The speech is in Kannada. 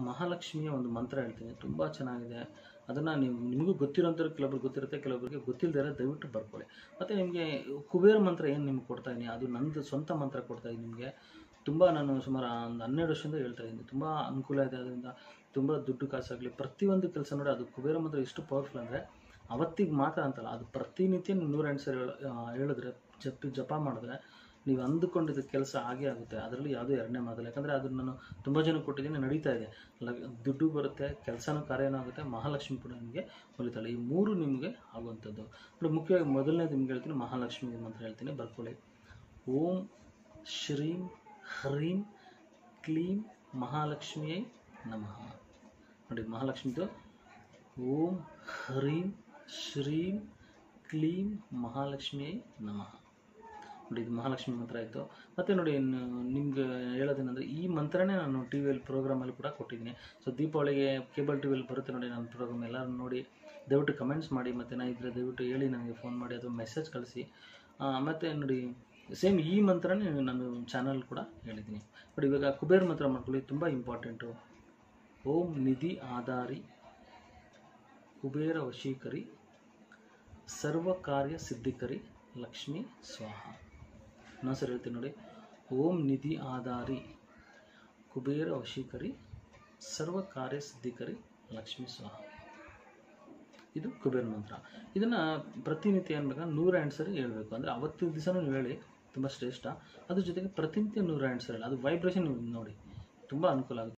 ಮಹಾಲಕ್ಷ್ಮಿಯ ಒಂದು ಮಂತ್ರ ಹೇಳ್ತೀನಿ ತುಂಬ ಚೆನ್ನಾಗಿದೆ ಅದನ್ನು ನೀವು ನಿಮಗೂ ಗೊತ್ತಿರೋಂಥವ್ರು ಕೆಲವೊಬ್ರಿಗೆ ಗೊತ್ತಿರುತ್ತೆ ಕೆಲವೊಬ್ಬರಿಗೆ ಗೊತ್ತಿಲ್ಲದೆ ಇರೋ ದಯವಿಟ್ಟು ಬರ್ಕೊಳ್ಳಿ ಮತ್ತು ನಿಮಗೆ ಕುಬೇರ ಮಂತ್ರ ಏನು ನಿಮ್ಗೆ ಕೊಡ್ತಾ ಇದ್ದೀನಿ ಅದು ನಂದು ಸ್ವಂತ ಮಂತ್ರ ಕೊಡ್ತಾ ಇದ್ದೀನಿ ನಿಮಗೆ ತುಂಬ ನಾನು ಸುಮಾರು ಒಂದು ಹನ್ನೆರಡು ವರ್ಷದಿಂದ ಹೇಳ್ತಾ ಇದ್ದೀನಿ ತುಂಬ ಅನುಕೂಲ ಇದೆ ಅದರಿಂದ ತುಂಬ ದುಡ್ಡು ಕಾಸಾಗಲಿ ಪ್ರತಿಯೊಂದು ಕೆಲಸ ನೋಡಿ ಅದು ಕುಬೇರ ಮಂತ್ರ ಎಷ್ಟು ಪವರ್ಫುಲ್ ಅಂದರೆ ಅವತ್ತಿಗೆ ಮಾತ್ರ ಅಂತಲ್ಲ ಅದು ಪ್ರತಿನಿತ್ಯ ನೀವು ನೂರೆಂಟು ಸರಿ ಹೇಳ- ಆ, ಹೇಳಿದ್ರೆ ಜಪಿ ಜಪ ಮಾಡಿದ್ರೆ ನೀವು ಅಂದುಕೊಂಡಿದ್ದ ಕೆಲಸ ಆಗೇ ಆಗುತ್ತೆ ಅದರಲ್ಲಿ ಯಾವುದೂ ಎರಡನೇ ಮಾತಲ್ಲ ಯಾಕಂದರೆ ಅದನ್ನು ನಾನು ತುಂಬ ಜನ ಕೊಟ್ಟಿದ್ದೀನಿ ನಡೀತಾ ಇದೆ ಲ- ದುಡ್ಡು ಬರುತ್ತೆ ಕೆಲಸನೂ ಕಾರ್ಯನೂ ಆಗುತ್ತೆ ಮಹಾಲಕ್ಷ್ಮಿ ಕೂಡ ನಿಮಗೆ ಒಲಿತಾಳೆ ಈ ಮೂರು ನಿಮಗೆ ಆಗುವಂಥದ್ದು ನೋಡಿ ಮುಖ್ಯವಾಗಿ ಮೊದಲನೇದು ನಿಮ್ಗೆ ಹೇಳ್ತೀನಿ ಮಹಾಲಕ್ಷ್ಮಿ ಮಂತ್ರ ಹೇಳ್ತೀನಿ ಬರ್ಕೊಳ್ಳಿ ಓಂ ಶ್ರೀಂ ಹ್ರೀಂ ಕ್ಲೀಂ ಮಹಾಲಕ್ಷ್ಮಿಯೇ ನಮಃ ನೋಡಿ ಮಹಾಲಕ್ಷ್ಮಿದು ಓಂ ಹ್ರೀಂ ಶ್ರೀಂ ಕ್ಲೀಂ ಮಹಾಲಕ್ಷ್ಮಿಯೇ ನಮಃ ನೋಡಿ ಇದು ಮಹಾಲಕ್ಷ್ಮಿ ಮಂತ್ರ ಆಯಿತು ಮತ್ತು ನೋಡಿ ಇನ್ನು ನಿಮ್ಗೆ ಹೇಳೋದೇನೆಂದರೆ ಈ ಮಂತ್ರನೇ ನಾನು ಟಿ ವಿಯಲ್ಲಿ ಪ್ರೋಗ್ರಾಮಲ್ಲಿ ಕೂಡ ಕೊಟ್ಟಿದ್ದೀನಿ ಸೊ ದೀಪಾವಳಿಗೆ ಕೇಬಲ್ ಟಿ ವಿಯಲ್ಲಿ ಬರುತ್ತೆ ನೋಡಿ ನನ್ನ ಪ್ರೋಗ್ರಾಮ್ ಎಲ್ಲರೂ ನೋಡಿ ದಯವಿಟ್ಟು ಕಮೆಂಟ್ಸ್ ಮಾಡಿ ಮತ್ತು ನಾ ಇದ್ರೆ ದಯವಿಟ್ಟು ಹೇಳಿ ನನಗೆ ಫೋನ್ ಮಾಡಿ ಅಥವಾ ಮೆಸೇಜ್ ಕಳಿಸಿ ಮತ್ತು ನೋಡಿ ಸೇಮ್ ಈ ಮಂತ್ರನೇ ನಾನು ಚಾನಲ್ ಕೂಡ ಹೇಳಿದ್ದೀನಿ ನೋಡಿ ಇವಾಗ ಕುಬೇರ್ ಮಂತ್ರ ಮಾಡ್ಕೊಳ್ಳಿ ತುಂಬ ಇಂಪಾರ್ಟೆಂಟು ಓಂ ನಿಧಿ ಆಧಾರಿ ಕುಬೇರ ವಶೀಕರಿ ಸರ್ವ ಕಾರ್ಯ ಸಿದ್ಧಿಕರಿ ಲಕ್ಷ್ಮೀ ಸ್ವಾಹ ಇನ್ನೊಂದ್ಸರಿ ಹೇಳ್ತೀನಿ ನೋಡಿ ಓಂ ನಿಧಿ ಆಧಾರಿ ಕುಬೇರ ವಶೀಕರಿ ಸರ್ವ ಕಾರ್ಯ ಸಿದ್ಧಿಕರಿ ಲಕ್ಷ್ಮೀ ಸ್ವಾಹ ಇದು ಕುಬೇರ ಮಂತ್ರ ಇದನ್ನು ಪ್ರತಿನಿತ್ಯ ಏನ್ಬೇಕಂದ್ರೆ ನೂರ ಎಂಟು ಸರಿ ಹೇಳ್ಬೇಕು ಅಂದರೆ ಅವತ್ತಿನ ದಿವಸನೂ ನೀವು ಹೇಳಿ ತುಂಬ ಶ್ರೇಷ್ಠ ಅದ್ರ ಜೊತೆಗೆ ಪ್ರತಿನಿತ್ಯ ನೂರ ಎಂಟು ಸರಿ ಹೇಳಿ ಅದು ವೈಬ್ರೇಷನ್ ನೋಡಿ ತುಂಬ ಅನುಕೂಲ ಆಗುತ್ತೆ